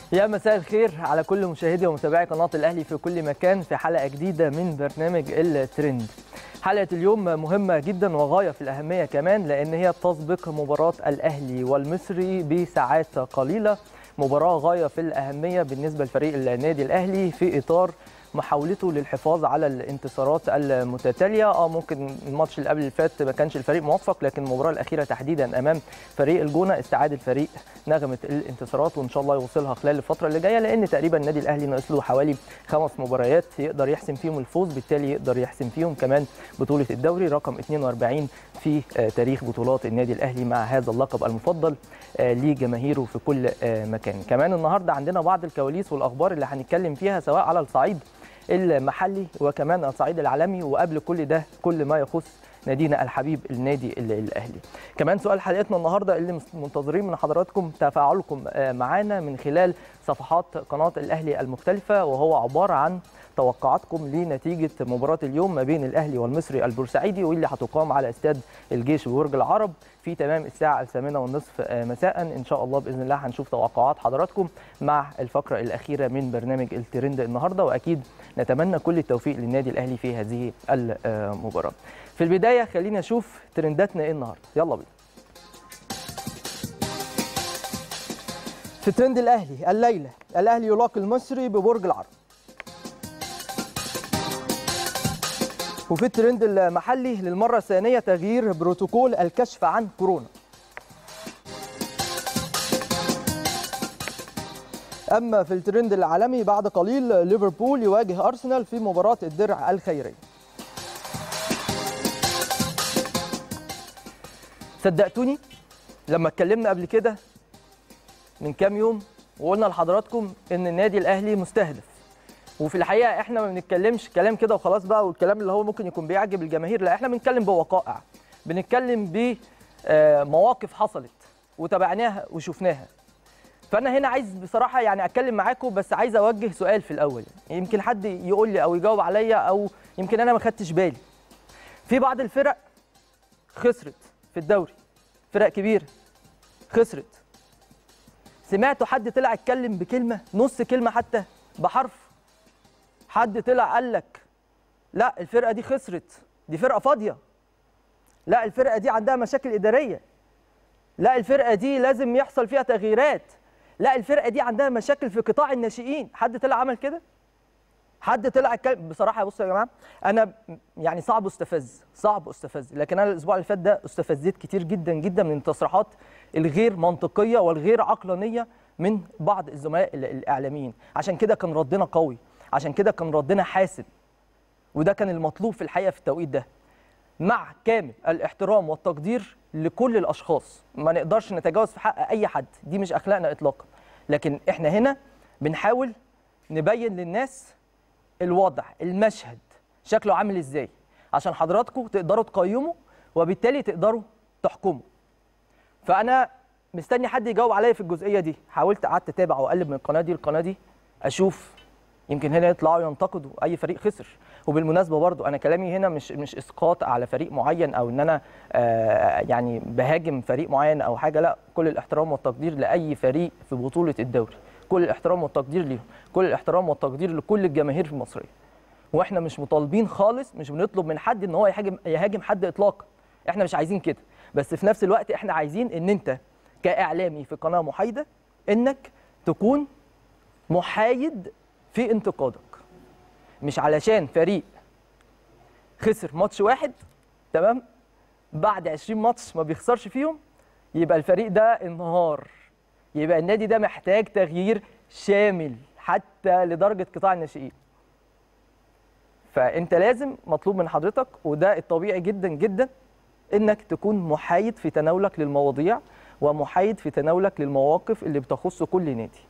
يا مساء الخير على كل مشاهدي ومتابعي قناة الأهلي في كل مكان في حلقة جديدة من برنامج الترند حلقة اليوم مهمة جدا وغاية في الأهمية كمان لأن هي تسبق مباراة الأهلي والمصري بساعات قليلة مباراة غاية في الأهمية بالنسبة لفريق النادي الأهلي في إطار محاولته للحفاظ على الانتصارات المتتاليه اه ممكن الماتش اللي قبل اللي فات ما كانش الفريق موفق لكن المباراه الاخيره تحديدا امام فريق الجونه استعاد الفريق نغمه الانتصارات وان شاء الله يوصلها خلال الفتره اللي جايه لان تقريبا النادي الاهلي ناقص له حوالي خمس مباريات يقدر يحسم فيهم الفوز بالتالي يقدر يحسم فيهم كمان بطوله الدوري رقم 42 في تاريخ بطولات النادي الاهلي مع هذا اللقب المفضل لجماهيره في كل مكان كمان النهارده عندنا بعض الكواليس والاخبار اللي هنتكلم فيها سواء على الصعيد المحلي وكمان الصعيد العالمي وقبل كل ده كل ما يخص نادينا الحبيب النادي الاهلي كمان سؤال حلقتنا النهارده اللي منتظرين من حضراتكم تفاعلكم معانا من خلال صفحات قناه الاهلي المختلفه وهو عباره عن توقعاتكم لنتيجه مباراه اليوم ما بين الاهلي والمصري البورسعيدي واللي هتقام على استاد الجيش ببرج العرب في تمام الساعه الثامنه والنصف مساء ان شاء الله باذن الله هنشوف توقعات حضراتكم مع الفقره الاخيره من برنامج الترند النهارده واكيد نتمنى كل التوفيق للنادي الاهلي في هذه المباراه في البدايه خلينا نشوف ترنداتنا ايه النهارده يلا بينا في ترند الاهلي الليله الاهلي يلاقي المصري ببرج العرب وفي الترند المحلي للمرة الثانية تغيير بروتوكول الكشف عن كورونا أما في الترند العالمي بعد قليل ليفربول يواجه أرسنال في مباراة الدرع الخيرية صدقتوني لما اتكلمنا قبل كده من كام يوم وقلنا لحضراتكم ان النادي الاهلي مستهدف وفي الحقيقه احنا ما بنتكلمش كلام كده وخلاص بقى والكلام اللي هو ممكن يكون بيعجب الجماهير لا احنا بنتكلم بوقائع بنتكلم بمواقف حصلت وتابعناها وشفناها فانا هنا عايز بصراحه يعني اتكلم معاكم بس عايز اوجه سؤال في الاول يمكن حد يقول لي او يجاوب عليا او يمكن انا ما خدتش بالي في بعض الفرق خسرت في الدوري فرق كبيره خسرت سمعتوا حد طلع اتكلم بكلمه نص كلمه حتى بحرف حد طلع قال لك لا الفرقه دي خسرت دي فرقه فاضيه لا الفرقه دي عندها مشاكل اداريه لا الفرقه دي لازم يحصل فيها تغييرات لا الفرقه دي عندها مشاكل في قطاع الناشئين حد طلع عمل كده حد طلع اتكلم بصراحه بصوا يا جماعه انا يعني صعب استفز صعب استفز لكن انا الاسبوع اللي فات ده استفزيت كتير جدا جدا من التصريحات الغير منطقيه والغير عقلانيه من بعض الزملاء الاعلاميين عشان كده كان ردنا قوي عشان كده كان ردنا حاسم وده كان المطلوب في الحقيقه في التوقيت ده مع كامل الاحترام والتقدير لكل الاشخاص ما نقدرش نتجاوز في حق اي حد دي مش اخلاقنا اطلاقا لكن احنا هنا بنحاول نبين للناس الوضع المشهد شكله عامل ازاي عشان حضراتكم تقدروا تقيموا وبالتالي تقدروا تحكموا فانا مستني حد يجاوب عليا في الجزئيه دي حاولت قعدت اتابع واقلب من القناه دي للقناه دي اشوف يمكن هنا يطلعوا ينتقدوا اي فريق خسر وبالمناسبه برضو انا كلامي هنا مش مش اسقاط على فريق معين او ان انا آه يعني بهاجم فريق معين او حاجه لا كل الاحترام والتقدير لاي فريق في بطوله الدوري كل الاحترام والتقدير ليهم كل الاحترام والتقدير لكل الجماهير المصريه واحنا مش مطالبين خالص مش بنطلب من حد ان هو يهاجم يهاجم حد اطلاقا احنا مش عايزين كده بس في نفس الوقت احنا عايزين ان انت كاعلامي في قناه محايده انك تكون محايد في انتقادك مش علشان فريق خسر ماتش واحد تمام بعد 20 ماتش ما بيخسرش فيهم يبقى الفريق ده انهار يبقى النادي ده محتاج تغيير شامل حتى لدرجه قطاع الناشئين فانت لازم مطلوب من حضرتك وده الطبيعي جدا جدا انك تكون محايد في تناولك للمواضيع ومحايد في تناولك للمواقف اللي بتخص كل نادي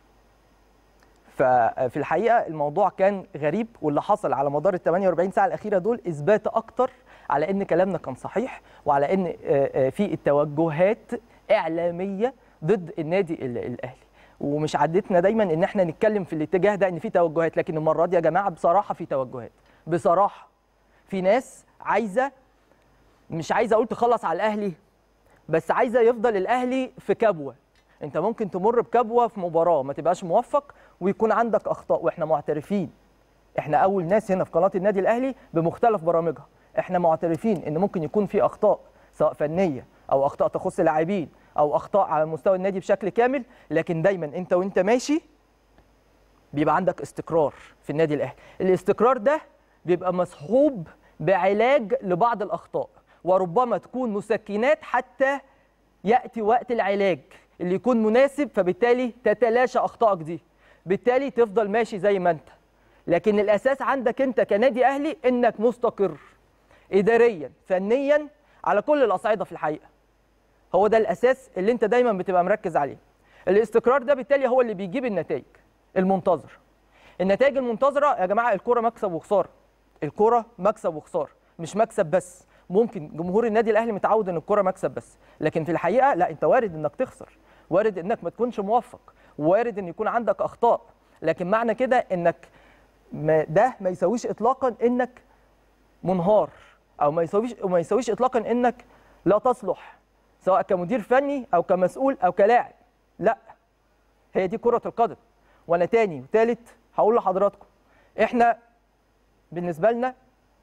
ففي الحقيقه الموضوع كان غريب واللي حصل على مدار ال 48 ساعه الاخيره دول اثبات اكتر على ان كلامنا كان صحيح وعلى ان في التوجهات اعلاميه ضد النادي الاهلي ومش عادتنا دايما ان احنا نتكلم في الاتجاه ده ان في توجهات لكن المره دي يا جماعه بصراحه في توجهات بصراحه في ناس عايزه مش عايزه اقول تخلص على الاهلي بس عايزه يفضل الاهلي في كبوه انت ممكن تمر بكبوه في مباراه ما تبقاش موفق ويكون عندك اخطاء واحنا معترفين احنا اول ناس هنا في قناه النادي الاهلي بمختلف برامجها احنا معترفين ان ممكن يكون في اخطاء سواء فنيه او اخطاء تخص لاعبين او اخطاء على مستوى النادي بشكل كامل لكن دايما انت وانت ماشي بيبقى عندك استقرار في النادي الاهلي الاستقرار ده بيبقى مصحوب بعلاج لبعض الاخطاء وربما تكون مسكنات حتى ياتي وقت العلاج اللي يكون مناسب فبالتالي تتلاشى اخطائك دي بالتالي تفضل ماشي زي ما انت لكن الاساس عندك انت كنادي اهلي انك مستقر اداريا فنيا على كل الاصعده في الحقيقه هو ده الاساس اللي انت دايما بتبقى مركز عليه الاستقرار ده بالتالي هو اللي بيجيب النتائج المنتظره النتائج المنتظره يا جماعه الكوره مكسب وخساره الكوره مكسب وخساره مش مكسب بس ممكن جمهور النادي الاهلي متعود ان الكوره مكسب بس لكن في الحقيقه لا انت وارد انك تخسر وارد انك ما تكونش موفق وارد ان يكون عندك اخطاء لكن معنى كده انك ما ده ما يساويش اطلاقا انك منهار او ما يساويش ما يساويش اطلاقا انك لا تصلح سواء كمدير فني او كمسؤول او كلاعب لا هي دي كره القدم وانا تاني وتالت هقول لحضراتكم احنا بالنسبه لنا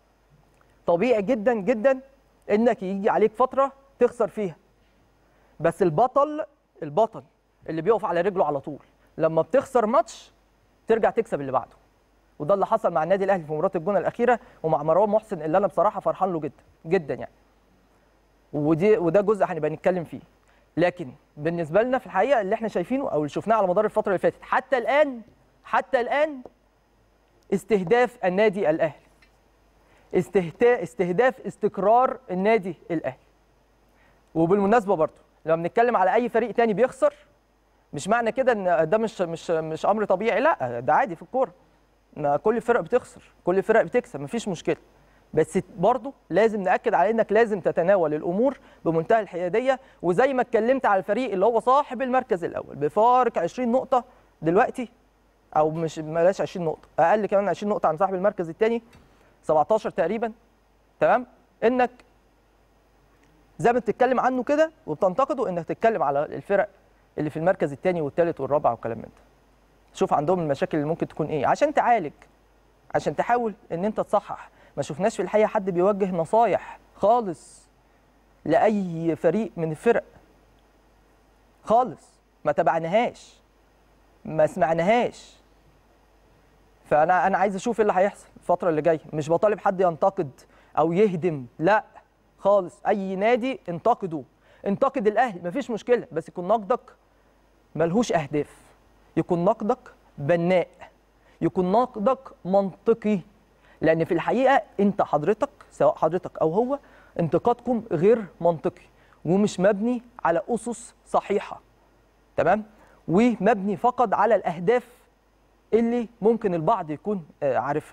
طبيعي جدا جدا انك يجي عليك فتره تخسر فيها بس البطل البطل اللي بيقف على رجله على طول لما بتخسر ماتش ترجع تكسب اللي بعده وده اللي حصل مع النادي الاهلي في مباراه الجونه الاخيره ومع مروان محسن اللي انا بصراحه فرحان له جدا جدا يعني ودي وده جزء هنبقى نتكلم فيه لكن بالنسبه لنا في الحقيقه اللي احنا شايفينه او اللي شفناه على مدار الفتره اللي فاتت حتى الان حتى الان استهداف النادي الاهلي استهتا- استهداف استقرار النادي الاهلي وبالمناسبه برضه لما بنتكلم على اي فريق تاني بيخسر مش معنى كده ان ده مش مش مش امر طبيعي لا ده عادي في الكوره ما كل الفرق بتخسر كل الفرق بتكسب مفيش مشكله بس برضه لازم ناكد على انك لازم تتناول الامور بمنتهى الحياديه وزي ما اتكلمت على الفريق اللي هو صاحب المركز الاول بفارق 20 نقطه دلوقتي او مش بلاش 20 نقطه اقل كمان 20 نقطه عن صاحب المركز الثاني 17 تقريبا تمام انك زي ما بتتكلم عنه كده وبتنتقده انك تتكلم على الفرق اللي في المركز الثاني والثالث والرابع والكلام من ده شوف عندهم المشاكل اللي ممكن تكون ايه عشان تعالج عشان تحاول ان انت تصحح ما شفناش في الحقيقه حد بيوجه نصايح خالص لاي فريق من الفرق خالص ما تبعناهاش ما سمعناهاش فانا انا عايز اشوف ايه اللي هيحصل الفتره اللي جايه مش بطالب حد ينتقد او يهدم لا خالص اي نادي انتقده انتقد الاهلي مفيش مشكله بس يكون نقدك ملهوش اهداف يكون نقدك بناء يكون نقدك منطقي لان في الحقيقه انت حضرتك سواء حضرتك او هو انتقادكم غير منطقي ومش مبني على اسس صحيحه تمام ومبني فقط على الاهداف اللي ممكن البعض يكون آه، عارفها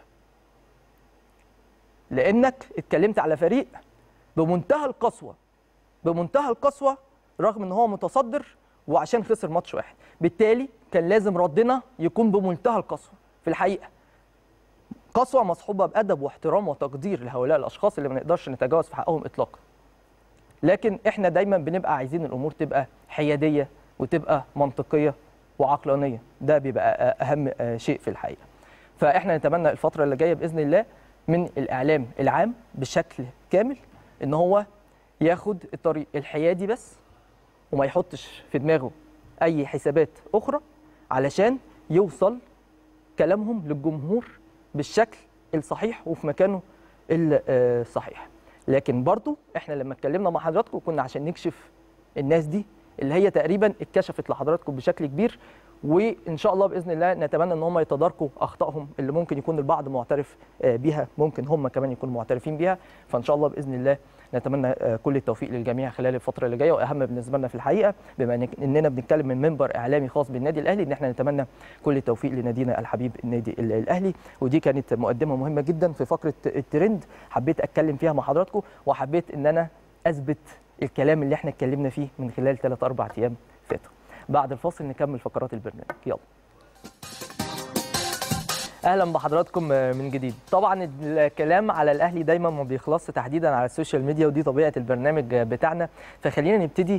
لانك اتكلمت على فريق بمنتهى القسوه بمنتهى القسوه رغم ان هو متصدر وعشان خسر ماتش واحد بالتالي كان لازم ردنا يكون بمنتهى القسوه في الحقيقه قسوه مصحوبه بادب واحترام وتقدير لهؤلاء الاشخاص اللي ما نقدرش نتجاوز في حقهم اطلاقا لكن احنا دايما بنبقى عايزين الامور تبقى حياديه وتبقى منطقيه وعقلانيه ده بيبقى اهم شيء في الحقيقه فاحنا نتمنى الفتره اللي جايه باذن الله من الاعلام العام بشكل كامل ان هو ياخد الطريق الحيادي بس وما يحطش في دماغه اي حسابات اخرى علشان يوصل كلامهم للجمهور بالشكل الصحيح وفي مكانه الصحيح لكن برضو احنا لما اتكلمنا مع حضراتكم كنا عشان نكشف الناس دي اللي هي تقريبا اتكشفت لحضراتكم بشكل كبير وان شاء الله باذن الله نتمنى ان هم يتداركوا اخطائهم اللي ممكن يكون البعض معترف بيها ممكن هم كمان يكونوا معترفين بيها فان شاء الله باذن الله نتمنى كل التوفيق للجميع خلال الفتره اللي جايه واهم بالنسبه لنا في الحقيقه بما اننا بنتكلم من منبر اعلامي خاص بالنادي الاهلي ان احنا نتمنى كل التوفيق لنادينا الحبيب النادي الاهلي ودي كانت مقدمه مهمه جدا في فقره الترند حبيت اتكلم فيها مع حضراتكم وحبيت ان انا اثبت الكلام اللي احنا اتكلمنا فيه من خلال 3 4 ايام فاتوا بعد الفاصل نكمل فقرات البرنامج يلا اهلا بحضراتكم من جديد طبعا الكلام على الاهلي دايما ما بيخلصش تحديدا على السوشيال ميديا ودي طبيعه البرنامج بتاعنا فخلينا نبتدي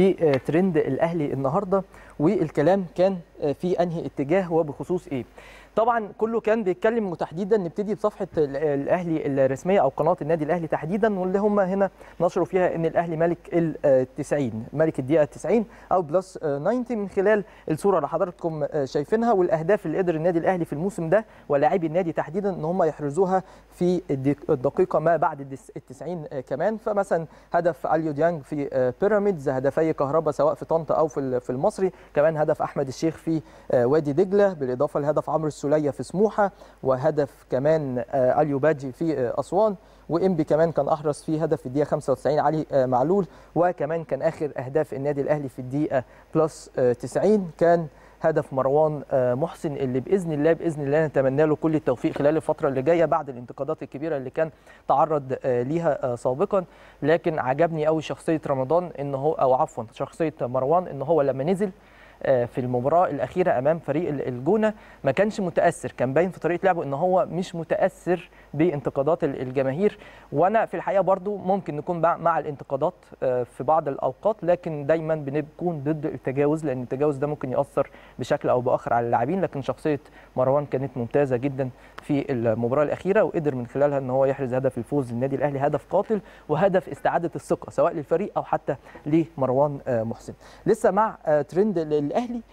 بترند الاهلي النهارده والكلام كان في انهي اتجاه وبخصوص ايه طبعا كله كان بيتكلم وتحديدا نبتدي بصفحه الاهلي الرسميه او قناه النادي الاهلي تحديدا واللي هم هنا نشروا فيها ان الاهلي ملك ال 90 ملك الدقيقه 90 او بلس 90 من خلال الصوره اللي حضراتكم شايفينها والاهداف اللي قدر النادي الاهلي في الموسم ده ولاعبي النادي تحديدا ان هم يحرزوها في الدقيقه ما بعد ال 90 كمان فمثلا هدف اليو ديانج في بيراميدز هدفي كهربا سواء في طنطا او في المصري كمان هدف احمد الشيخ في وادي دجله بالاضافه لهدف عمرو السوليه في سموحه وهدف كمان اليو باجي في اسوان وانبي كمان كان احرز فيه هدف في الدقيقه 95 علي معلول وكمان كان اخر اهداف النادي الاهلي في الدقيقه بلس 90 كان هدف مروان محسن اللي باذن الله باذن الله نتمنى له كل التوفيق خلال الفتره اللي جايه بعد الانتقادات الكبيره اللي كان تعرض ليها سابقا لكن عجبني قوي شخصيه رمضان ان هو او عفوا شخصيه مروان ان هو لما نزل في المباراه الاخيره امام فريق الجونه ما كانش متاثر كان باين في طريقه لعبه ان هو مش متاثر بانتقادات الجماهير وانا في الحقيقه برضو ممكن نكون مع الانتقادات في بعض الاوقات لكن دايما بنكون ضد التجاوز لان التجاوز ده ممكن ياثر بشكل او باخر على اللاعبين لكن شخصيه مروان كانت ممتازه جدا في المباراه الاخيره وقدر من خلالها ان هو يحرز هدف الفوز للنادي الاهلي هدف قاتل وهدف استعاده الثقه سواء للفريق او حتى لمروان محسن لسه مع ترند الاهلي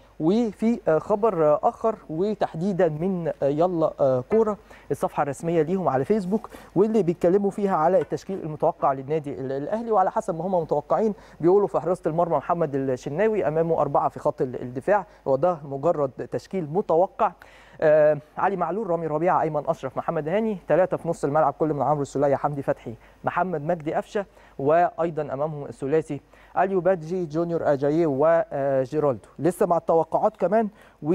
وفي خبر اخر وتحديدا من يلا كوره الصفحه الرسميه ليهم على فيسبوك واللي بيتكلموا فيها على التشكيل المتوقع للنادي الاهلي وعلى حسب ما هم متوقعين بيقولوا في حراسه المرمى محمد الشناوي امامه اربعه في خط الدفاع هو ده مجرد تشكيل متوقع آه علي معلول رامي ربيعه ايمن اشرف محمد هاني ثلاثه في نص الملعب كل من عمرو السوليه حمدي فتحي محمد مجدي قفشه وايضا امامهم الثلاثي اليو بادجي جونيور اجاييه وجيرالدو لسه مع التوقعات كمان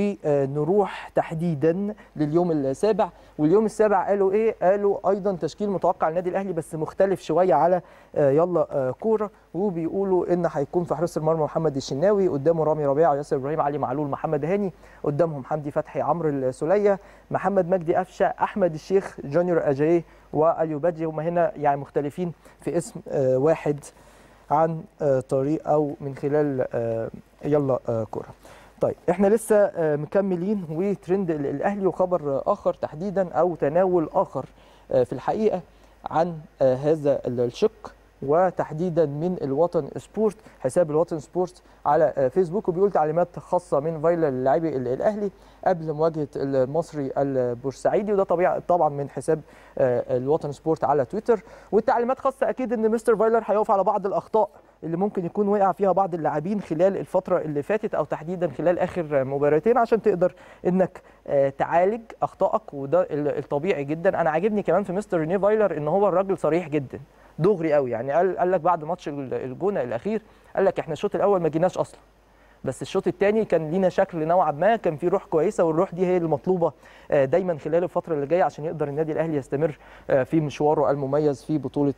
ونروح تحديدا لليوم السابع واليوم السابع قالوا ايه قالوا ايضا تشكيل متوقع للنادي الاهلي بس مختلف شويه على يلا كوره وبيقولوا ان هيكون في حراسه المرمى محمد الشناوي قدامه رامي ربيعه ياسر ابراهيم علي معلول محمد هاني قدامهم حمدي فتحي عمرو السوليه محمد مجدي قفشه احمد الشيخ جونيور اجاييه واليو بادجي هم هنا يعني مختلفين في اسم واحد عن طريق او من خلال يلا كوره طيب احنا لسه مكملين وترند الاهلي وخبر اخر تحديدا او تناول اخر في الحقيقه عن هذا الشق وتحديدا من الوطن سبورت حساب الوطن سبورت على فيسبوك وبيقول تعليمات خاصه من فايلر للاعبي الاهلي قبل مواجهه المصري البورسعيدي وده طبيعي طبعا من حساب الوطن سبورت على تويتر والتعليمات خاصه اكيد ان مستر فايلر هيقف على بعض الاخطاء اللي ممكن يكون وقع فيها بعض اللاعبين خلال الفتره اللي فاتت او تحديدا خلال اخر مباراتين عشان تقدر انك تعالج اخطائك وده الطبيعي جدا انا عاجبني كمان في مستر ريني فايلر ان هو الراجل صريح جدا دغري قوي يعني قال قال لك بعد ماتش الجونه الاخير قال لك احنا الشوط الاول ما جيناش اصلا بس الشوط الثاني كان لينا شكل نوعا ما كان في روح كويسه والروح دي هي المطلوبه دايما خلال الفتره اللي جايه عشان يقدر النادي الاهلي يستمر في مشواره المميز في بطوله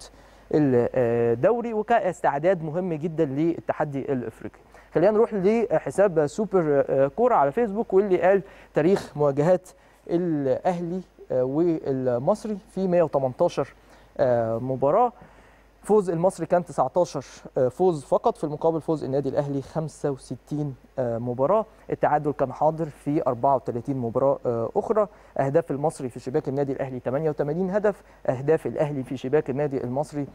الدوري وكاستعداد مهم جدا للتحدي الافريقي خلينا نروح لحساب سوبر كوره على فيسبوك واللي قال تاريخ مواجهات الاهلي والمصري في 118 مباراه فوز المصري كان 19 فوز فقط في المقابل فوز النادي الاهلي 65 مباراه التعادل كان حاضر في 34 مباراه اخرى اهداف المصري في شباك النادي الاهلي 88 هدف اهداف الاهلي في شباك النادي المصري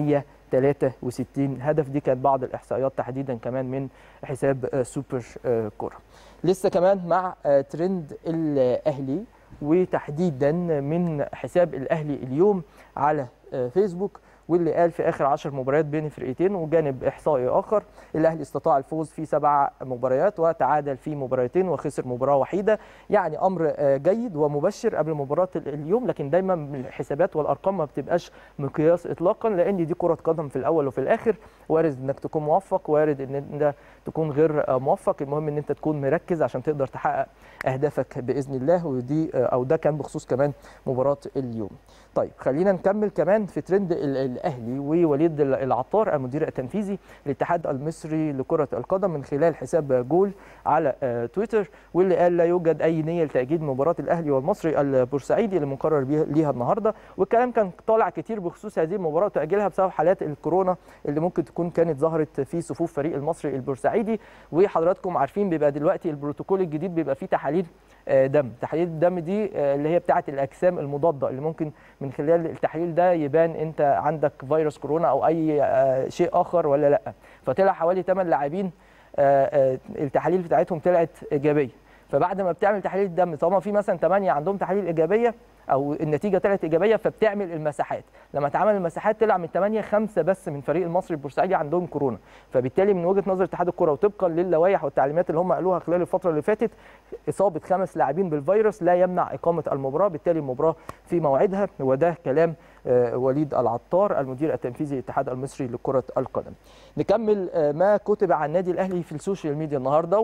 163 هدف دي كانت بعض الاحصائيات تحديدا كمان من حساب سوبر كوره لسه كمان مع ترند الاهلي وتحديدا من حساب الاهلي اليوم على فيسبوك واللي قال في اخر 10 مباريات بين فرقتين وجانب احصائي اخر الاهلي استطاع الفوز في سبع مباريات وتعادل في مباراتين وخسر مباراه وحيده يعني امر جيد ومبشر قبل مباراه اليوم لكن دايما الحسابات والارقام ما بتبقاش مقياس اطلاقا لان دي كره قدم في الاول وفي الاخر وارد انك تكون موفق وارد ان انت تكون غير موفق المهم ان انت تكون مركز عشان تقدر تحقق اهدافك باذن الله ودي او ده كان بخصوص كمان مباراه اليوم طيب خلينا نكمل كمان في ترند الاهلي ووليد العطار المدير التنفيذي للاتحاد المصري لكره القدم من خلال حساب جول على آه، تويتر واللي قال لا يوجد اي نيه لتاجيل مباراه الاهلي والمصري البورسعيدي اللي مقرر بيها ليها النهارده والكلام كان طالع كتير بخصوص هذه المباراه وتاجيلها بسبب حالات الكورونا اللي ممكن تكون كانت ظهرت في صفوف فريق المصري البورسعيدي وحضراتكم عارفين بيبقى دلوقتي البروتوكول الجديد بيبقى فيه تحاليل آه، دم تحاليل الدم دي آه، اللي هي بتاعه الاجسام المضاده اللي ممكن من خلال التحليل ده يبان انت عندك فيروس كورونا او اي آه، شيء اخر ولا لا فطلع حوالي 8 لاعبين آه، آه، التحاليل بتاعتهم طلعت ايجابيه فبعد ما بتعمل تحليل الدم طالما في مثلا 8 عندهم تحاليل ايجابيه او النتيجه طلعت ايجابيه فبتعمل المساحات لما اتعمل المساحات طلع من 8 5 بس من فريق المصري البورسعيدي عندهم كورونا فبالتالي من وجهه نظر اتحاد الكره وطبقا للوائح والتعليمات اللي هم قالوها خلال الفتره اللي فاتت اصابه خمس لاعبين بالفيروس لا يمنع اقامه المباراه بالتالي المباراه في موعدها وده كلام آه، وليد العطار المدير التنفيذي للاتحاد المصري لكره القدم نكمل آه، ما كتب عن النادي الاهلي في السوشيال ميديا النهارده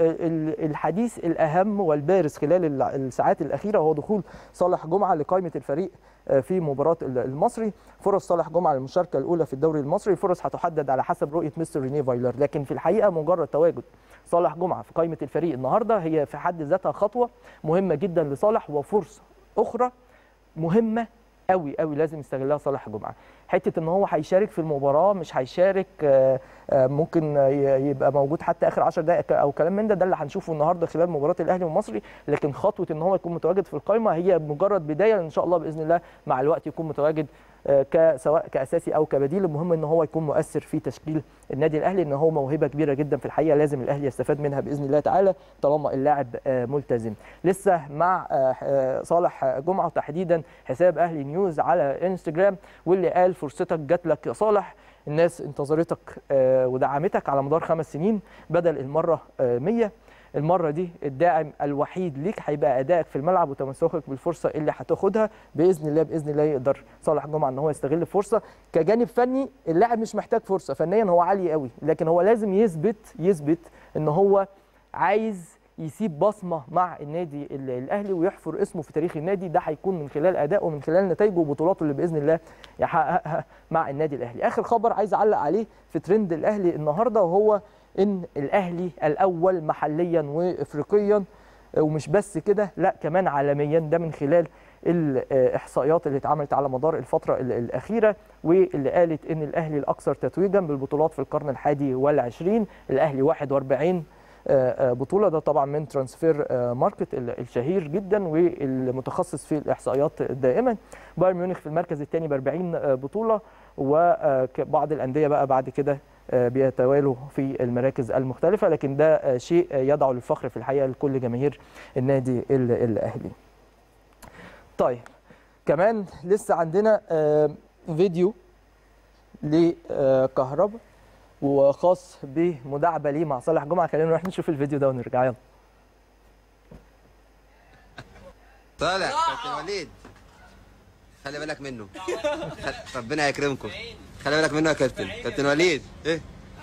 والحديث الاهم والبارز خلال الع- الساعات الاخيره هو دخول صالح جمعه لقائمه الفريق آه، في مباراه ال- المصري فرص صالح جمعه للمشاركه الاولى في الدوري المصري الفرص هتحدد على حسب رؤيه مستر رينيه فايلر لكن في الحقيقه مجرد تواجد صالح جمعه في قائمه الفريق النهارده هي في حد ذاتها خطوه مهمه جدا لصالح وفرصه اخرى مهمه قوي قوي لازم يستغلها صالح جمعه حته ان هو هيشارك في المباراه مش هيشارك آه، آه، ممكن ي- يبقى موجود حتى اخر 10 دقائق او كلام من ده ده اللي هنشوفه النهارده خلال مباراه الاهلي والمصري لكن خطوه ان هو يكون متواجد في القائمه هي مجرد بدايه ان شاء الله باذن الله مع الوقت يكون متواجد آه، ك- سواء كاساسي او كبديل المهم ان هو يكون مؤثر في تشكيل النادي الاهلي ان هو موهبه كبيره جدا في الحقيقه لازم الاهلي يستفاد منها باذن الله تعالى طالما اللاعب آه، ملتزم لسه مع آه، آه، صالح جمعه تحديدا حساب اهلي نيوز على انستجرام واللي قال فرصتك جات لك يا صالح الناس انتظرتك آه، ودعمتك على مدار خمس سنين بدل المره آه، 100 المره دي الداعم الوحيد ليك هيبقى ادائك في الملعب وتمسكك بالفرصه اللي هتاخدها باذن الله باذن الله يقدر صالح جمعه ان هو يستغل الفرصه كجانب فني اللاعب مش محتاج فرصه فنيا هو عالي قوي لكن هو لازم يثبت يثبت ان هو عايز يسيب بصمه مع النادي ال- الاهلي ويحفر اسمه في تاريخ النادي ده هيكون من خلال ادائه ومن خلال نتائجه وبطولاته اللي باذن الله يحققها مع النادي الاهلي اخر خبر عايز اعلق عليه في ترند الاهلي النهارده وهو ان الاهلي الاول محليا وافريقيا ومش بس كده لا كمان عالميا ده من خلال الاحصائيات اللي اتعملت على مدار الفتره ال- الاخيره واللي قالت ان الاهلي الاكثر تتويجا بالبطولات في القرن الحادي والعشرين الاهلي 41 آه، آه، بطوله ده طبعا من ترانسفير آه، ماركت ال- الشهير جدا والمتخصص في الاحصائيات دائما بايرن ميونخ في المركز الثاني ب 40 آه، بطوله وبعض الانديه بقى بعد كده آه، بيتوالوا في المراكز المختلفه لكن ده آه، شيء آه، يدعو للفخر في الحقيقه لكل جماهير النادي ال- الاهلي. طيب كمان لسه عندنا آه، فيديو لكهرباء وخاص بمداعبه ليه مع صالح جمعه خلينا نروح نشوف الفيديو ده ونرجع يلا طالع كابتن وليد خلي بالك منه خ- ربنا يكرمكم خلي بالك منه يا كابتن كابتن وليد ايه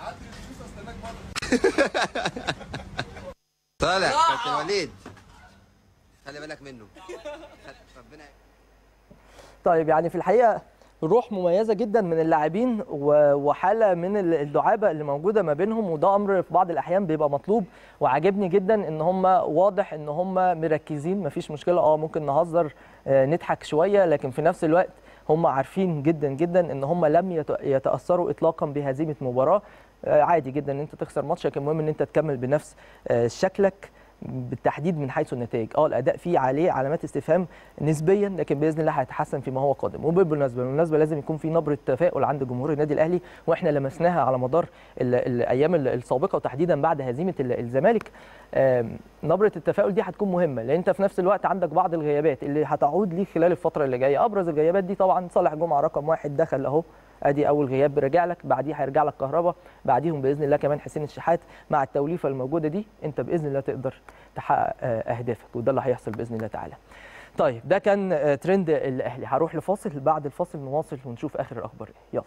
طالع كابتن وليد خلي بالك منه خ- ربنا طيب يعني في الحقيقه روح مميزه جدا من اللاعبين و- وحاله من ال- الدعابه اللي موجوده ما بينهم وده امر في بعض الاحيان بيبقى مطلوب وعاجبني جدا ان هم واضح ان هم مركزين مفيش مشكله اه ممكن نهزر آه، نضحك شويه لكن في نفس الوقت هم عارفين جدا جدا ان هم لم يت- يتاثروا اطلاقا بهزيمه مباراه آه، عادي جدا ان انت تخسر ماتش لكن المهم ان انت تكمل بنفس آه، شكلك بالتحديد من حيث النتائج اه الاداء فيه عليه علامات استفهام نسبيا لكن باذن الله هيتحسن فيما هو قادم وبالمناسبه بالمناسبه لازم يكون في نبره تفاؤل عند جمهور النادي الاهلي واحنا لمسناها على مدار ال- الايام ال- السابقه وتحديدا بعد هزيمه ال- الزمالك آم، نبره التفاؤل دي هتكون مهمه لان انت في نفس الوقت عندك بعض الغيابات اللي هتعود ليك خلال الفتره اللي جايه ابرز الغيابات دي طبعا صالح جمعه رقم واحد دخل اهو ادي اول غياب رجع لك بعديه هيرجع لك كهربا بعديهم باذن الله كمان حسين الشحات مع التوليفه الموجوده دي انت باذن الله تقدر تحقق آه، اهدافك وده اللي هيحصل باذن الله تعالى طيب ده كان آه، ترند الاهلي هروح لفاصل بعد الفاصل نواصل ونشوف اخر الاخبار ايه يلا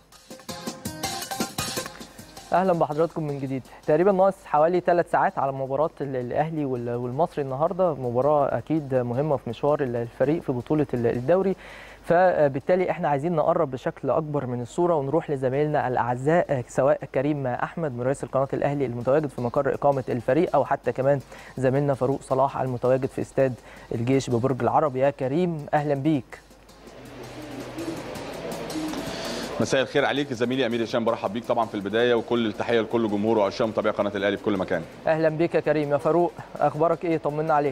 اهلا بحضراتكم من جديد تقريبا ناقص حوالي ثلاث ساعات على مباراه ال- الاهلي وال- والمصري النهارده مباراه اكيد مهمه في مشوار ال- الفريق في بطوله ال- الدوري فبالتالي احنا عايزين نقرب بشكل اكبر من الصوره ونروح لزمايلنا الاعزاء سواء كريم احمد مراسل قناه الاهلي المتواجد في مقر اقامه الفريق او حتى كمان زميلنا فاروق صلاح المتواجد في استاد الجيش ببرج العرب يا كريم اهلا بيك مساء الخير عليك زميلي امير هشام برحب بيك طبعا في البدايه وكل التحيه لكل جمهور وعشاق متابعي قناه الاهلي في كل مكان اهلا بيك يا كريم يا فاروق اخبارك ايه طمنا عليك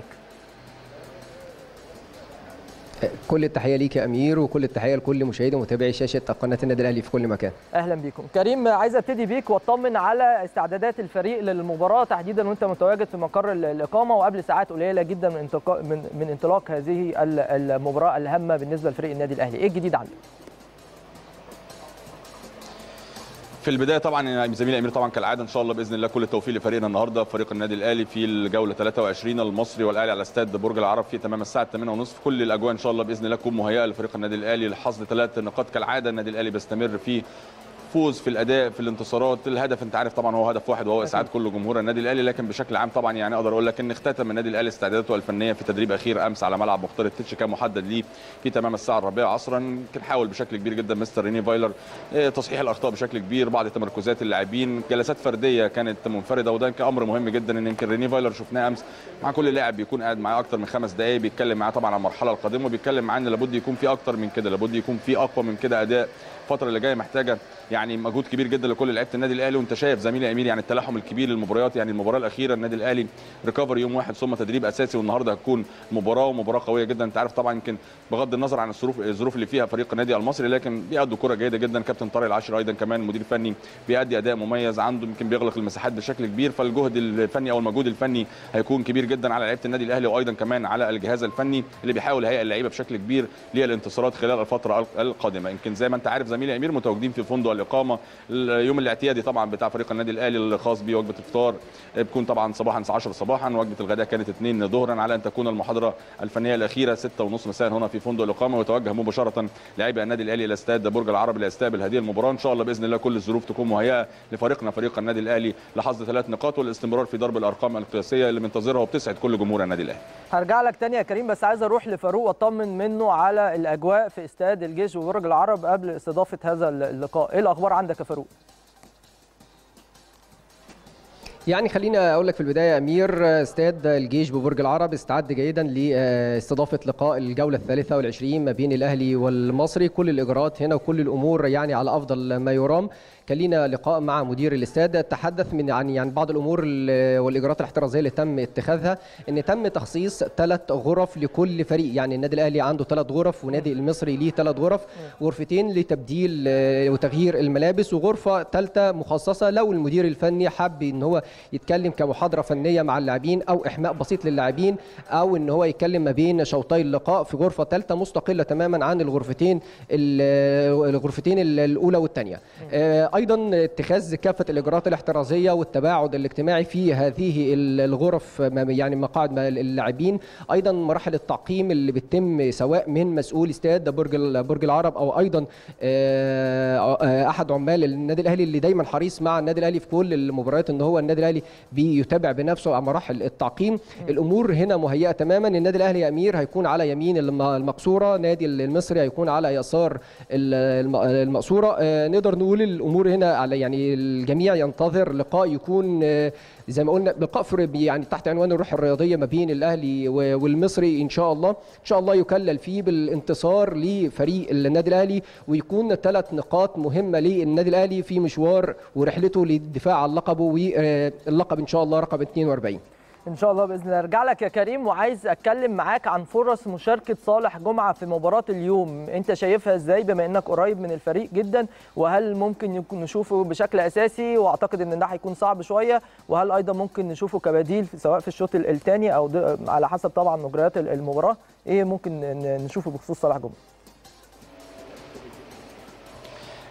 كل التحيه ليك يا امير وكل التحيه لكل مشاهدي ومتابعي شاشه قناه النادي الاهلي في كل مكان اهلا بيكم كريم عايز ابتدي بيك واطمن على استعدادات الفريق للمباراه تحديدا وانت متواجد في مقر ال- الاقامه وقبل ساعات قليله جدا من انطلاق من, من انطلاق هذه ال- المباراه الهامه بالنسبه لفريق النادي الاهلي ايه الجديد عندك في البدايه طبعا يا زميلي امير طبعا كالعاده ان شاء الله باذن الله كل التوفيق لفريقنا النهارده فريق النادي الاهلي في الجوله 23 المصري والاهلي على استاد برج العرب في تمام الساعه 8:30 كل الاجواء ان شاء الله باذن الله تكون مهيئه لفريق النادي الاهلي لحصد ثلاث نقاط كالعاده النادي الاهلي بيستمر في فوز في الاداء في الانتصارات الهدف انت عارف طبعا هو هدف واحد وهو اسعاد كل جمهور النادي الاهلي لكن بشكل عام طبعا يعني اقدر اقول لك ان اختتم النادي الاهلي استعداداته الفنيه في تدريب اخير امس على ملعب مختار التتش كان محدد ليه في تمام الساعه الرابعه عصرا يمكن حاول بشكل كبير جدا مستر ريني فايلر آه، تصحيح الاخطاء بشكل كبير بعض تمركزات اللاعبين جلسات فرديه كانت منفرده وده كان امر مهم جدا ان يمكن ريني فايلر شفناه امس مع كل لاعب بيكون قاعد معاه اكتر من خمس دقائق بيتكلم معاه طبعا عن المرحله القادمه وبيتكلم معاه ان لابد يكون في اكتر من كده لابد يكون في اقوى من كده اداء الفتره اللي جايه محتاجه يعني مجهود كبير جدا لكل لعيبه النادي الاهلي وانت شايف زميلي امير يعني التلاحم الكبير للمباريات يعني المباراه الاخيره النادي الاهلي ريكفري يوم واحد ثم تدريب اساسي والنهارده هتكون مباراه ومباراه قويه جدا انت عارف طبعا يمكن بغض النظر عن الظروف الظروف اللي فيها فريق النادي المصري لكن بيأدوا كره جيده جدا كابتن طارق العاشر ايضا كمان مدير فني بيأدي اداء مميز عنده يمكن بيغلق المساحات بشكل كبير فالجهد الفني او المجهود الفني هيكون كبير جدا على لعيبه النادي الاهلي وايضا كمان على الجهاز الفني اللي بيحاول يهيئ اللعيبه بشكل كبير للانتصارات خلال الفتره القادمه يمكن زي ما انت عارف زميلي امير متواجدين في فندق الاقامه اليوم الاعتيادي طبعا بتاع فريق النادي الاهلي الخاص بوجبه الفطار بتكون طبعا صباحا الساعه 10 صباحا وجبه الغداء كانت 2 ظهرا على ان تكون المحاضره الفنيه الاخيره 6 ونص مساء هنا في فندق الاقامه ويتوجه مباشره لاعبي النادي الاهلي الى استاد برج العرب ليستقبل هذه المباراه ان شاء الله باذن الله كل الظروف تكون مهيئه لفريقنا فريق النادي الاهلي لحصد ثلاث نقاط والاستمرار في ضرب الارقام القياسيه اللي منتظرها وبتسعد كل جمهور النادي الاهلي هرجع لك تاني يا كريم بس عايز اروح لفاروق واطمن منه على الاجواء في استاد الجيش وبرج العرب قبل استضافه هذا اللقاء ايه الاخبار عندك يا فاروق يعني خليني اقول لك في البدايه يا امير استاد الجيش ببرج العرب استعد جيدا لاستضافه لقاء الجوله الثالثه والعشرين ما بين الاهلي والمصري كل الاجراءات هنا وكل الامور يعني على افضل ما يرام كان لينا لقاء مع مدير الاستاد تحدث من عن يعني بعض الامور والاجراءات الاحترازيه اللي تم اتخاذها ان تم تخصيص ثلاث غرف لكل فريق يعني النادي الاهلي عنده ثلاث غرف ونادي المصري ليه ثلاث غرف غرفتين لتبديل وتغيير الملابس وغرفه ثالثه مخصصه لو المدير الفني حب ان هو يتكلم كمحاضره فنيه مع اللاعبين او احماء بسيط للاعبين او ان هو يتكلم ما بين شوطي اللقاء في غرفه ثالثه مستقله تماما عن الغرفتين الغرفتين الاولى والثانيه ايضا اتخاذ كافه الاجراءات الاحترازيه والتباعد الاجتماعي في هذه الغرف يعني مقاعد اللاعبين ايضا مراحل التعقيم اللي بتتم سواء من مسؤول استاد برج برج العرب او ايضا احد عمال النادي الاهلي اللي دايما حريص مع النادي الاهلي في كل المباريات ان هو النادي الاهلي بيتابع بنفسه على مراحل التعقيم الامور هنا مهيئه تماما النادي الاهلي يا امير هيكون على يمين المقصوره نادي المصري هيكون على يسار المقصوره نقدر نقول الامور هنا على يعني الجميع ينتظر لقاء يكون زي ما قلنا لقاء يعني تحت عنوان الروح الرياضيه ما بين الاهلي والمصري ان شاء الله ان شاء الله يكلل فيه بالانتصار لفريق النادي الاهلي ويكون ثلاث نقاط مهمه للنادي الاهلي في مشوار ورحلته للدفاع عن لقبه واللقب ان شاء الله رقم 42 ان شاء الله باذن الله ارجع لك يا كريم وعايز اتكلم معاك عن فرص مشاركه صالح جمعه في مباراه اليوم انت شايفها ازاي بما انك قريب من الفريق جدا وهل ممكن يكون نشوفه بشكل اساسي واعتقد ان ده هيكون صعب شويه وهل ايضا ممكن نشوفه كبديل سواء في الشوط الثاني او على حسب طبعا مجريات المباراه ايه ممكن نشوفه بخصوص صالح جمعه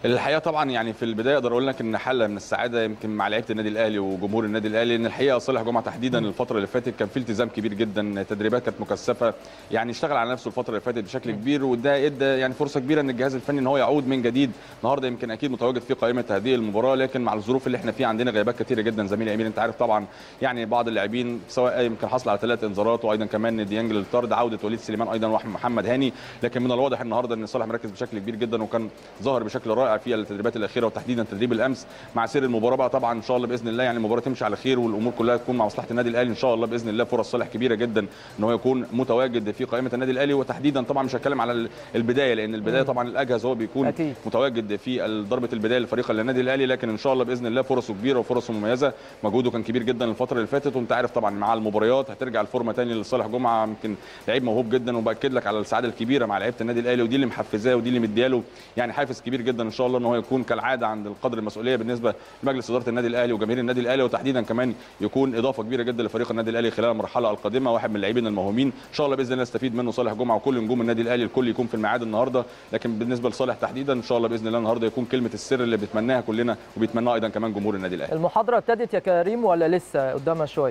الحقيقه طبعا يعني في البدايه اقدر اقول لك ان حاله من السعاده يمكن مع لعيبه النادي الاهلي وجمهور النادي الاهلي ان الحقيقه صالح جمعه تحديدا الفتره اللي فاتت كان في التزام كبير جدا تدريبات كانت مكثفه يعني اشتغل على نفسه الفتره اللي فاتت بشكل كبير وده ادى يعني فرصه كبيره ان الجهاز الفني ان هو يعود من جديد النهارده يمكن اكيد متواجد في قائمه هذه المباراه لكن مع الظروف اللي احنا فيها عندنا غيابات كثيره جدا زميلي امير انت عارف طبعا يعني بعض اللاعبين سواء يمكن حصل على ثلاث انذارات وايضا كمان ديانج للطرد عوده وليد سليمان ايضا ومحمد هاني لكن من الواضح النهارده ان صالح مركز بشكل كبير جدا وكان ظاهر بشكل رائع في التدريبات الاخيره وتحديدا تدريب الامس مع سير المباراه بقى طبعا ان شاء الله باذن الله يعني المباراه تمشي على خير والامور كلها تكون مع مصلحه النادي الاهلي ان شاء الله باذن الله فرص صالح كبيره جدا ان هو يكون متواجد في قائمه النادي الاهلي وتحديدا طبعا مش هتكلم على البدايه لان البدايه طبعا الاجهز هو بيكون أكيد. متواجد في ضربه البدايه لفريق النادي الاهلي لكن ان شاء الله باذن الله فرصه كبيره وفرصه مميزه مجهوده كان كبير جدا الفتره اللي فاتت وانت عارف طبعا مع المباريات هترجع الفورمه تاني لصالح جمعه يمكن لعيب موهوب جدا وباكد لك على السعاده الكبيره مع لعيبه النادي الاهلي ودي اللي محفزاه ودي اللي مدياله يعني حافز كبير جدا ان شاء الله ان هو يكون كالعاده عند القدر المسؤوليه بالنسبه لمجلس اداره النادي الاهلي وجماهير النادي الاهلي وتحديدا كمان يكون اضافه كبيره جدا لفريق النادي الاهلي خلال المرحله القادمه واحد من اللاعبين الموهومين ان شاء الله باذن الله نستفيد منه صالح جمعه وكل نجوم النادي الاهلي الكل يكون في الميعاد النهارده لكن بالنسبه لصالح تحديدا ان شاء الله باذن الله النهارده يكون كلمه السر اللي بنتمناها كلنا وبيتمناها ايضا كمان جمهور النادي الاهلي المحاضره ابتدت يا كريم ولا لسه قدامها شويه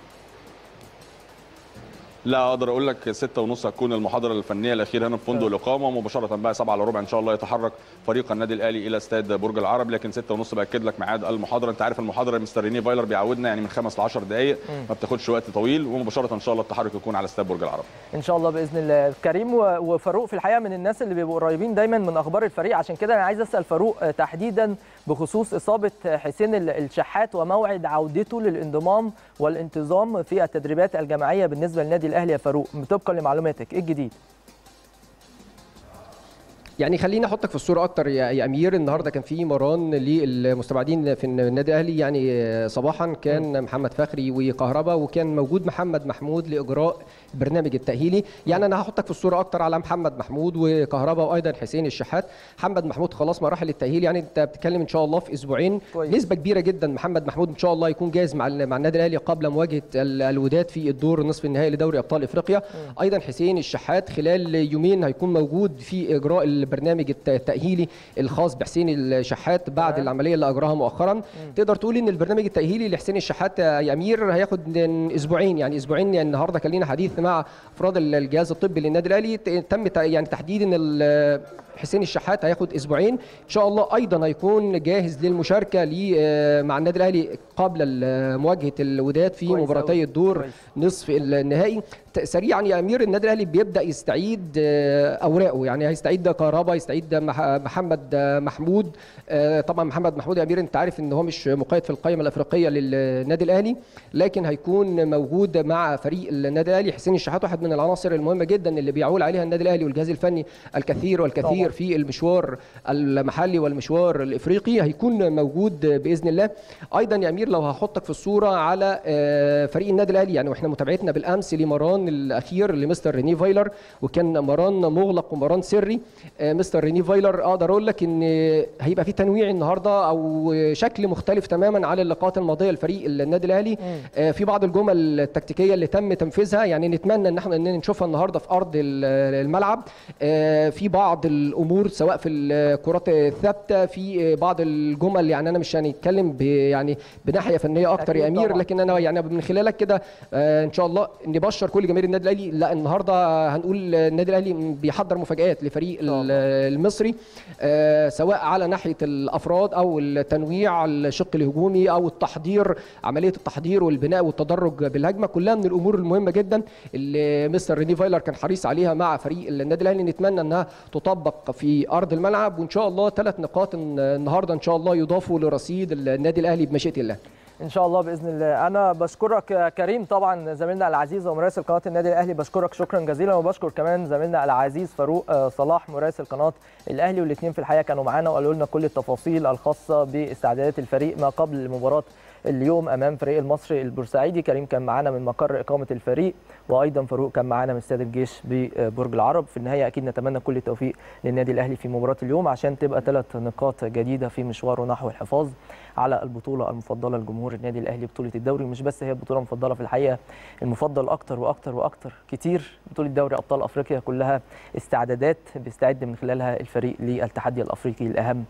لا اقدر اقول لك ستة ونص هتكون المحاضره الفنيه الاخيره هنا في فندق الاقامه ومباشره بقى 7 الا ربع ان شاء الله يتحرك فريق النادي الاهلي الى استاد برج العرب لكن 6 ونص باكد لك ميعاد المحاضره انت عارف المحاضره مستر ريني فايلر بيعودنا يعني من 5 ل 10 دقائق ما بتاخدش وقت طويل ومباشره ان شاء الله التحرك يكون على استاد برج العرب ان شاء الله باذن الله كريم و- وفاروق في الحقيقه من الناس اللي بيبقوا قريبين دايما من اخبار الفريق عشان كده انا عايز اسال فاروق آه، تحديدا بخصوص اصابه حسين ال- الشحات وموعد عودته للانضمام والانتظام في التدريبات الجماعيه بالنسبه للنادي الاهلي يا فاروق طبقا لمعلوماتك ايه الجديد يعني خليني احطك في الصوره اكتر يا يا امير النهارده كان في مران للمستبعدين في النادي الاهلي يعني صباحا كان محمد فخري وكهربا وكان موجود محمد محمود لاجراء البرنامج التاهيلي يعني انا هحطك في الصوره اكتر على محمد محمود وكهربا وايضا حسين الشحات محمد محمود خلاص مراحل التاهيل يعني انت بتتكلم ان شاء الله في اسبوعين كويس. نسبه كبيره جدا محمد محمود ان شاء الله يكون جاهز مع ال- مع النادي الاهلي قبل مواجهه ال- الوداد في الدور نصف النهائي لدوري ابطال افريقيا ايضا حسين الشحات خلال يومين هيكون موجود في اجراء البرنامج الت- التاهيلي الخاص بحسين الشحات بعد تمام. العمليه اللي اجراها مؤخرا تقدر تقول ان البرنامج التاهيلي لحسين الشحات يا امير هياخد من اسبوعين يعني اسبوعين يعني النهارده كان لينا حديث مع افراد الجهاز الطبي للنادي الاهلي ت- تم ت- يعني تحديد ان ال- حسين الشحات هياخد اسبوعين ان شاء الله ايضا هيكون جاهز للمشاركه ل- مع النادي الاهلي قبل ال- مواجهه الوداد في كويس مباراتي أوي. الدور كويس. نصف النهائي ت- سريعا يا امير النادي الاهلي بيبدا يستعيد آه، اوراقه يعني هيستعيد كهربا يستعيد مح- محمد آه، محمود آه، طبعا محمد محمود يا امير انت عارف ان هو مش مقيد في القائمه الافريقيه للنادي الاهلي لكن هيكون موجود مع فريق النادي الاهلي حسين الشحات واحد من العناصر المهمه جدا اللي بيعول عليها النادي الاهلي والجهاز الفني الكثير والكثير طبعاً. في المشوار المحلي والمشوار الافريقي هيكون موجود باذن الله ايضا يا امير لو هحطك في الصوره على آه، فريق النادي الاهلي يعني واحنا متابعتنا بالامس لمران الاخير لمستر ريني فايلر وكان مران مغلق ومران سري آه، مستر ريني فايلر اقدر اقول لك ان هيبقى في تنويع النهارده او شكل مختلف تماما على اللقاءات الماضيه لفريق النادي الاهلي آه، في بعض الجمل التكتيكيه اللي تم تنفيذها يعني نتمنى ان احنا ان نشوفها النهارده في ارض ال- الملعب آه، في بعض الامور سواء في الكرات الثابته في بعض الجمل يعني انا مش هنتكلم ب- يعني بناحيه فنيه اكتر يا أكيد امير طبعاً. لكن انا يعني من خلالك كده آه، ان شاء الله نبشر كل جماهير النادي الاهلي لا النهارده هنقول النادي الاهلي بيحضر مفاجات لفريق شاء الله. ال- المصري آه، سواء على ناحيه الافراد او التنويع الشق الهجومي او التحضير عمليه التحضير والبناء والتدرج بالهجمه كلها من الامور المهمه جدا اللي مستر ريني فايلر كان حريص عليها مع فريق النادي الاهلي نتمنى انها تطبق في ارض الملعب وان شاء الله ثلاث نقاط النهارده ان شاء الله يضافوا لرصيد النادي الاهلي بمشيئه الله ان شاء الله باذن الله انا بشكرك يا كريم طبعا زميلنا العزيز ومراسل قناه النادي الاهلي بشكرك شكرا جزيلا وبشكر كمان زميلنا العزيز فاروق آه، صلاح مراسل قناه الاهلي والاثنين في الحقيقه كانوا معانا وقالوا لنا كل التفاصيل الخاصه باستعدادات الفريق ما قبل مباراه اليوم امام فريق المصري البورسعيدي كريم كان معانا من مقر اقامه الفريق وايضا فاروق كان معانا من استاد الجيش ببرج العرب في النهايه اكيد نتمنى كل التوفيق للنادي الاهلي في مباراه اليوم عشان تبقى ثلاث نقاط جديده في مشواره نحو الحفاظ على البطوله المفضله لجمهور النادي الاهلي بطوله الدوري مش بس هي البطوله المفضله في الحقيقه المفضل اكتر واكتر واكتر كتير بطوله دوري ابطال افريقيا كلها استعدادات بيستعد من خلالها الفريق للتحدي الافريقي الاهم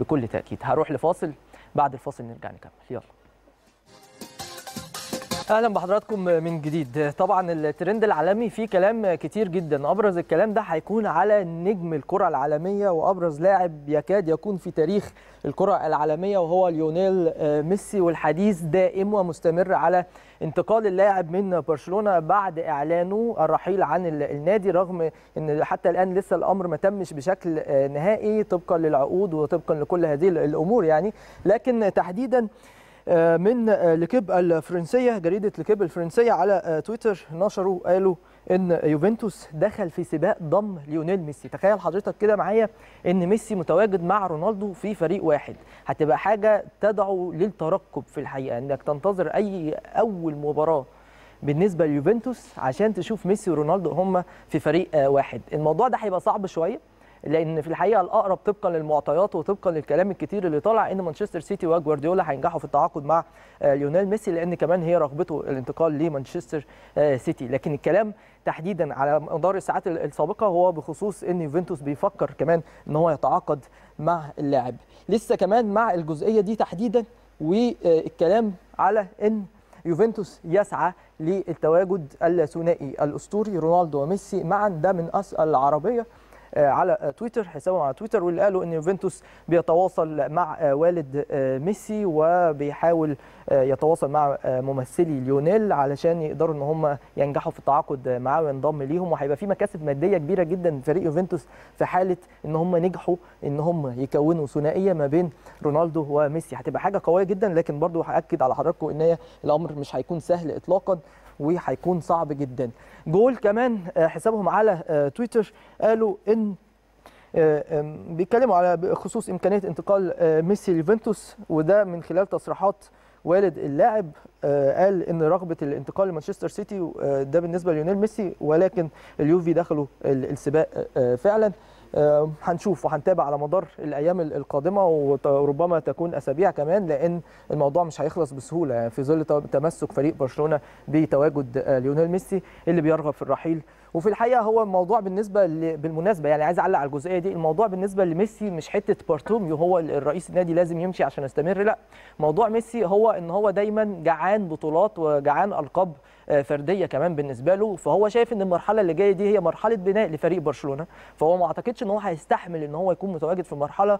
بكل تاكيد هروح لفاصل بعد الفاصل نرجع نكمل يلا اهلا بحضراتكم من جديد طبعا الترند العالمي فيه كلام كتير جدا ابرز الكلام ده هيكون على نجم الكره العالميه وابرز لاعب يكاد يكون في تاريخ الكره العالميه وهو ليونيل ميسي والحديث دائم ومستمر على انتقال اللاعب من برشلونه بعد اعلانه الرحيل عن النادي رغم ان حتى الان لسه الامر ما تمش بشكل نهائي طبقا للعقود وطبقا لكل هذه الامور يعني لكن تحديدا من لكيب الفرنسيه جريده لكيب الفرنسيه على تويتر نشروا قالوا ان يوفنتوس دخل في سباق ضم ليونيل ميسي تخيل حضرتك كده معايا ان ميسي متواجد مع رونالدو في فريق واحد هتبقى حاجه تدعو للترقب في الحقيقه انك تنتظر اي اول مباراه بالنسبه ليوفنتوس عشان تشوف ميسي ورونالدو هم في فريق واحد الموضوع ده هيبقى صعب شويه لان في الحقيقه الاقرب طبقا للمعطيات وطبقا للكلام الكتير اللي طالع ان مانشستر سيتي وجوارديولا هينجحوا في التعاقد مع ليونيل ميسي لان كمان هي رغبته الانتقال لمانشستر سيتي لكن الكلام تحديدا على مدار الساعات السابقه هو بخصوص ان يوفنتوس بيفكر كمان ان هو يتعاقد مع اللاعب لسه كمان مع الجزئيه دي تحديدا والكلام على ان يوفنتوس يسعى للتواجد الثنائي الاسطوري رونالدو وميسي معا ده من اسئله العربيه على تويتر حسابهم على تويتر واللي قالوا ان يوفنتوس بيتواصل مع والد ميسي وبيحاول يتواصل مع ممثلي ليونيل علشان يقدروا ان هم ينجحوا في التعاقد معاه وينضم ليهم وهيبقى في مكاسب ماديه كبيره جدا فريق يوفنتوس في حاله ان هم نجحوا ان هم يكونوا ثنائيه ما بين رونالدو وميسي هتبقى حاجه قويه جدا لكن برضو هاكد على حضراتكم ان هي الامر مش هيكون سهل اطلاقا وهيكون صعب جدا جول كمان حسابهم على تويتر قالوا ان بيتكلموا على خصوص امكانيه انتقال ميسي ليوفنتوس وده من خلال تصريحات والد اللاعب قال ان رغبه الانتقال لمانشستر سيتي ده بالنسبه ليونيل ميسي ولكن اليوفي دخلوا السباق فعلا هنشوف وهنتابع على مدار الايام القادمه وربما تكون اسابيع كمان لان الموضوع مش هيخلص بسهوله يعني في ظل تمسك فريق برشلونه بتواجد ليونيل ميسي اللي بيرغب في الرحيل وفي الحقيقه هو الموضوع بالنسبه بالمناسبه يعني عايز اعلق على الجزئيه دي الموضوع بالنسبه لميسي مش حته بارتوميو هو الرئيس النادي لازم يمشي عشان يستمر لا موضوع ميسي هو ان هو دايما جعان بطولات وجعان القاب فرديه كمان بالنسبه له فهو شايف ان المرحله اللي جايه دي هي مرحله بناء لفريق برشلونه فهو ما اعتقدش ان هو هيستحمل ان هو يكون متواجد في مرحله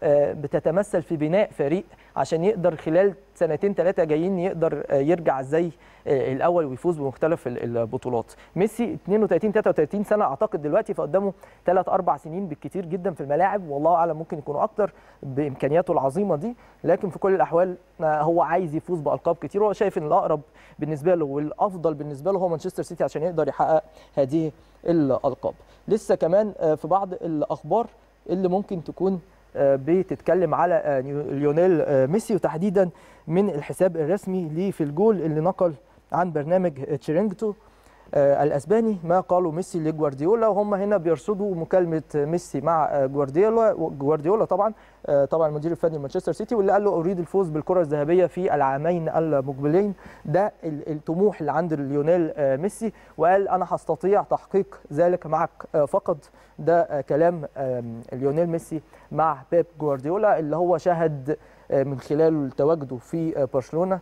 بتتمثل في بناء فريق عشان يقدر خلال سنتين ثلاثه جايين يقدر يرجع زي الاول ويفوز بمختلف البطولات ميسي 32 33 سنه اعتقد دلوقتي فقدامه ثلاث اربع سنين بالكثير جدا في الملاعب والله اعلم ممكن يكونوا اكتر بامكانياته العظيمه دي لكن في كل الاحوال هو عايز يفوز بالقاب كتير وهو شايف ان الاقرب بالنسبه له والافضل بالنسبه له هو مانشستر سيتي عشان يقدر يحقق هذه الالقاب لسه كمان في بعض الاخبار اللي ممكن تكون بتتكلم على ليونيل ميسي وتحديدا من الحساب الرسمي ليه في الجول اللي نقل عن برنامج تشيرينجتو الاسباني ما قالوا ميسي لجوارديولا وهم هنا بيرصدوا مكالمه ميسي مع جوارديولا جوارديولا طبعا طبعا المدير الفني لمانشستر سيتي واللي قال له اريد الفوز بالكره الذهبيه في العامين المقبلين ده الطموح اللي عند ليونيل ميسي وقال انا هستطيع تحقيق ذلك معك فقط ده كلام ليونيل ميسي مع بيب جوارديولا اللي هو شهد من خلال تواجده في برشلونه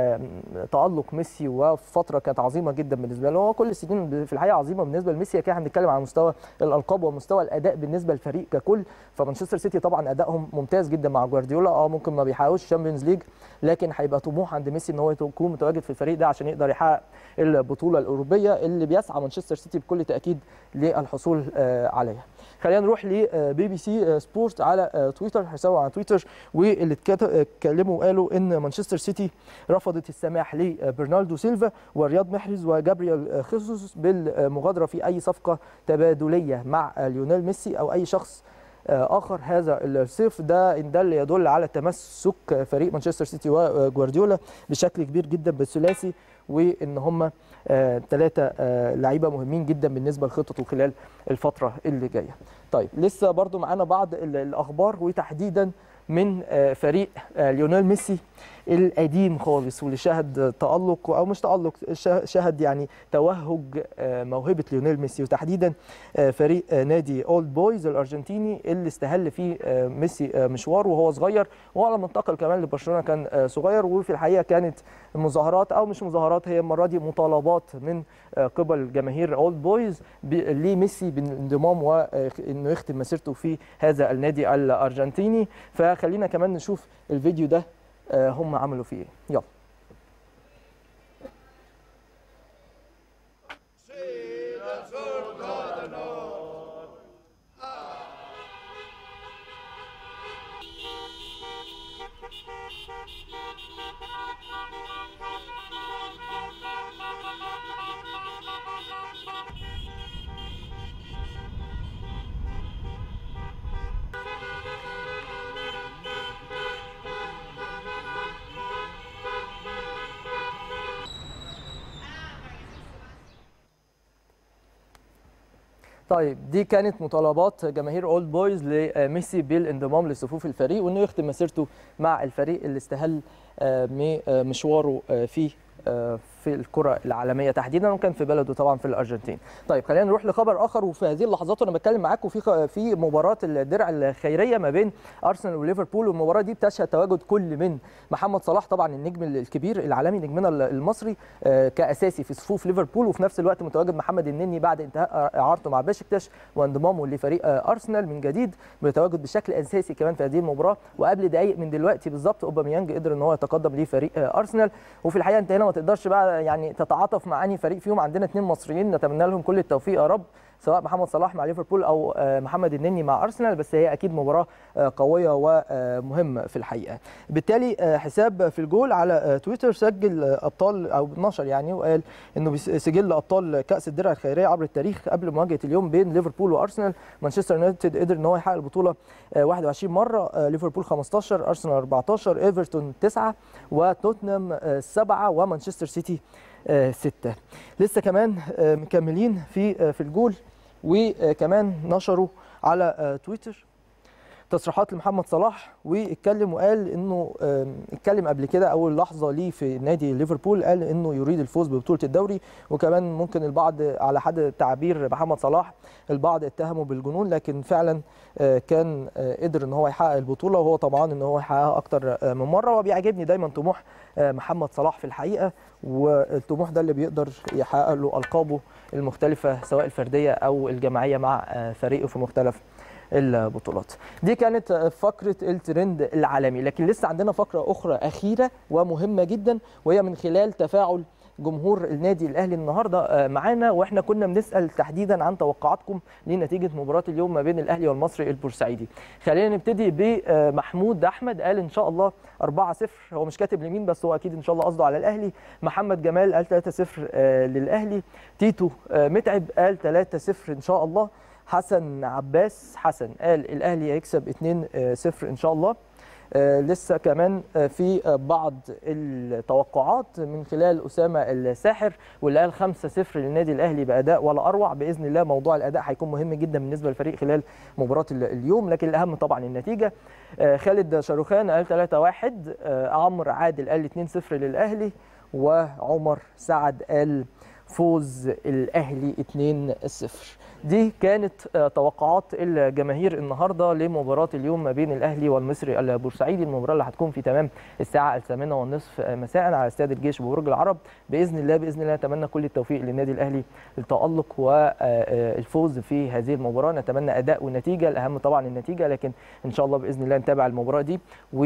تالق ميسي وفتره كانت عظيمه جدا بالنسبه له هو كل السنين في الحقيقه عظيمه بالنسبه لميسي كده بنتكلم على مستوى الالقاب ومستوى الاداء بالنسبه للفريق ككل فمانشستر سيتي طبعا ادائهم ممتاز جدا مع جوارديولا اه ممكن ما بيحققوش الشامبيونز ليج لكن هيبقى طموح عند ميسي ان هو يكون متواجد في الفريق ده عشان يقدر يحقق البطوله الاوروبيه اللي بيسعى مانشستر سيتي بكل تاكيد للحصول عليها خلينا نروح لبي بي سي سبورت على تويتر حسابه على تويتر واللي اتكلموا وقالوا ان مانشستر سيتي رفضت السماح لبرنالدو سيلفا ورياض محرز وجابريال خيسوس بالمغادره في اي صفقه تبادليه مع ليونيل ميسي او اي شخص اخر هذا الصيف ده ان ده اللي يدل على تمسك فريق مانشستر سيتي وجوارديولا بشكل كبير جدا بالثلاثي وان هم ثلاثه لعيبه مهمين جدا بالنسبه لخططه خلال الفتره اللي جايه. طيب لسه برضو معانا بعض الاخبار وتحديدا من فريق ليونيل ميسي القديم خالص واللي شهد تالق او مش تالق شه- شهد يعني توهج آه، موهبه ليونيل ميسي وتحديدا آه، فريق آه، نادي اولد بويز الارجنتيني اللي استهل فيه آه، ميسي آه، مشواره وهو صغير وهو لما انتقل كمان لبرشلونه كان آه، صغير وفي الحقيقه كانت مظاهرات او مش مظاهرات هي المره دي مطالبات من آه، قبل جماهير اولد بويز ب- لميسي بالانضمام وانه يختم مسيرته في هذا النادي الارجنتيني فخلينا كمان نشوف الفيديو ده آه، هم عملوا فيه ايه يلا طيب دي كانت مطالبات جماهير اولد بويز لميسي بالانضمام لصفوف الفريق وانه يختم مسيرته مع الفريق اللي استهل آه، م- آه، مشواره آه، فيه آه، في الكرة العالمية تحديدا وكان في بلده طبعا في الأرجنتين. طيب خلينا نروح لخبر آخر وفي هذه اللحظات وأنا بتكلم معاكم في خ- في مباراة الدرع الخيرية ما بين أرسنال وليفربول والمباراة دي بتشهد تواجد كل من محمد صلاح طبعا النجم الكبير العالمي نجمنا المصري آه، كأساسي في صفوف ليفربول وفي نفس الوقت متواجد محمد النني بعد انتهاء إعارته مع بشكتاش وانضمامه لفريق آه، أرسنال من جديد متواجد بشكل أساسي كمان في هذه المباراة وقبل دقايق من دلوقتي بالظبط اوباميانج قدر ان هو يتقدم لفريق آه، ارسنال وفي الحقيقه انت هنا ما تقدرش بقى يعني تتعاطف مع انهي فريق فيهم عندنا اثنين مصريين نتمنى لهم كل التوفيق يا رب سواء محمد صلاح مع ليفربول او آه، محمد النني مع ارسنال بس هي اكيد مباراه آه، قويه ومهمه في الحقيقه بالتالي آه، حساب في الجول على آه، تويتر سجل آه، ابطال او نشر يعني وقال انه بيس- سجل ابطال كاس الدرع الخيريه عبر التاريخ قبل مواجهه اليوم بين ليفربول وارسنال مانشستر يونايتد قدر ان هو يحقق البطوله آه، 21 مره آه، ليفربول 15 ارسنال 14 ايفرتون 9 وتوتنهام 7 ومانشستر سيتي 6 لسه كمان آه، مكملين في آه، في الجول وكمان نشروا على آه، تويتر تصريحات لمحمد صلاح واتكلم وقال انه آم، اتكلم قبل كده اول لحظه ليه في نادي ليفربول قال انه يريد الفوز ببطوله الدوري وكمان ممكن البعض على حد تعبير محمد صلاح البعض اتهمه بالجنون لكن فعلا آه، كان آه، قدر ان هو يحقق البطوله وهو طبعا ان هو يحققها اكتر آه، من مره وبيعجبني دايما طموح آه، محمد صلاح في الحقيقه والطموح ده اللي بيقدر يحقق له القابه المختلفه سواء الفرديه او الجماعيه مع آه، فريقه في مختلف البطولات دي كانت فقرة الترند العالمي لكن لسه عندنا فقرة أخرى أخيرة ومهمة جدا وهي من خلال تفاعل جمهور النادي الاهلي النهارده آه، معانا واحنا كنا بنسال تحديدا عن توقعاتكم لنتيجه مباراه اليوم ما بين الاهلي والمصري البورسعيدي. خلينا نبتدي بمحمود احمد قال ان شاء الله 4-0 هو مش كاتب لمين بس هو اكيد ان شاء الله قصده على الاهلي. محمد جمال قال 3-0 آه، للاهلي. تيتو آه، متعب قال 3-0 ان شاء الله. حسن عباس حسن قال الاهلي هيكسب 2-0 ان شاء الله. آه، لسه كمان آه، في آه، بعض التوقعات من خلال اسامه الساحر واللي قال 5-0 للنادي الاهلي باداء ولا اروع باذن الله موضوع الاداء هيكون مهم جدا بالنسبه للفريق خلال مباراه ال- اليوم لكن الاهم طبعا النتيجه آه، خالد شاروخان قال 3-1 آه، عمرو عادل قال 2-0 للاهلي وعمر سعد قال فوز الاهلي 2-0 دي كانت آه، توقعات الجماهير النهارده لمباراه اليوم ما بين الاهلي والمصري البورسعيدي المباراه اللي هتكون في تمام الساعه الثامنه والنصف مساء على استاد الجيش ببرج العرب باذن الله باذن الله نتمنى كل التوفيق للنادي الاهلي التالق والفوز في هذه المباراه نتمنى اداء ونتيجه الاهم طبعا النتيجه لكن ان شاء الله باذن الله نتابع المباراه دي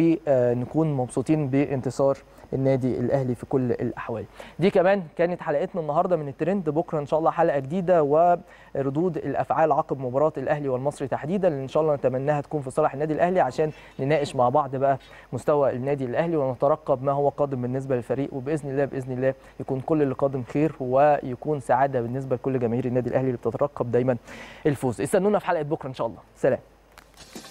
ونكون مبسوطين بانتصار النادي الاهلي في كل الاحوال دي كمان كانت حلقتنا النهارده من الترند بكره ان شاء الله حلقه جديده وردود الافعال عقب مباراه الاهلي والمصري تحديدا اللي ان شاء الله نتمناها تكون في صالح النادي الاهلي عشان نناقش مع بعض بقى مستوى النادي الاهلي ونترقب ما هو قادم بالنسبه للفريق وباذن الله باذن الله يكون كل اللي قادم خير ويكون سعاده بالنسبه لكل جماهير النادي الاهلي اللي بتترقب دايما الفوز استنونا في حلقه بكره ان شاء الله سلام